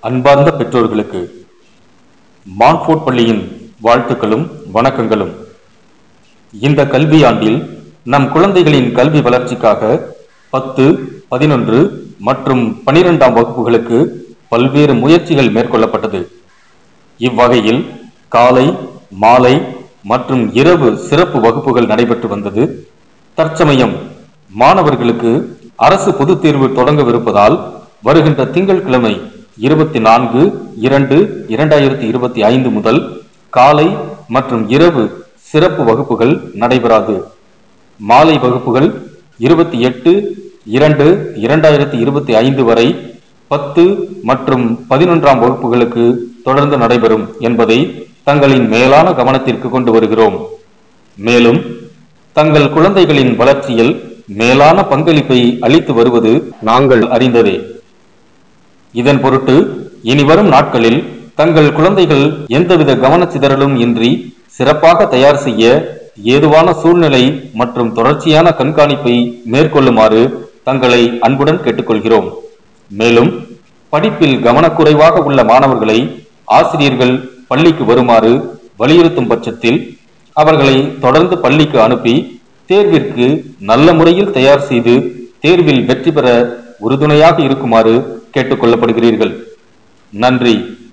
அன்பார்ந்த பெற்றோர்களுக்கு மான்ஃபோர்ட் பள்ளியின் வாழ்த்துக்களும் வணக்கங்களும் இந்த கல்வியாண்டில் நம் குழந்தைகளின் கல்வி வளர்ச்சிக்காக பத்து பதினொன்று மற்றும் பனிரெண்டாம் வகுப்புகளுக்கு பல்வேறு முயற்சிகள் மேற்கொள்ளப்பட்டது இவ்வகையில் காலை மாலை மற்றும் இரவு சிறப்பு வகுப்புகள் நடைபெற்று வந்தது தற்சமயம் மாணவர்களுக்கு அரசு பொதுத் தேர்வு தொடங்கவிருப்பதால் வருகின்ற திங்கட்கிழமை இருபத்தி நான்கு இரண்டு இரண்டாயிரத்தி இருபத்தி ஐந்து முதல் காலை மற்றும் இரவு சிறப்பு வகுப்புகள் நடைபெறாது மாலை வகுப்புகள் இருபத்தி எட்டு இரண்டு இரண்டாயிரத்தி இருபத்தி ஐந்து வரை பத்து மற்றும் பதினொன்றாம் வகுப்புகளுக்கு தொடர்ந்து நடைபெறும் என்பதை தங்களின் மேலான கவனத்திற்கு கொண்டு வருகிறோம் மேலும் தங்கள் குழந்தைகளின் வளர்ச்சியில் மேலான பங்களிப்பை அளித்து வருவது நாங்கள் அறிந்ததே இதன் பொருட்டு இனி வரும் நாட்களில் தங்கள் குழந்தைகள் எந்தவித கவனச்சிதறலும் இன்றி சிறப்பாக தயார் செய்ய ஏதுவான சூழ்நிலை மற்றும் தொடர்ச்சியான கண்காணிப்பை மேற்கொள்ளுமாறு தங்களை அன்புடன் கேட்டுக்கொள்கிறோம் மேலும் படிப்பில் கவனக்குறைவாக உள்ள மாணவர்களை ஆசிரியர்கள் பள்ளிக்கு வருமாறு வலியுறுத்தும் பட்சத்தில் அவர்களை தொடர்ந்து பள்ளிக்கு அனுப்பி தேர்விற்கு நல்ல முறையில் தயார் செய்து தேர்வில் வெற்றி பெற உறுதுணையாக இருக்குமாறு கேட்டுக்கொள்ளப்படுகிறீர்கள் நன்றி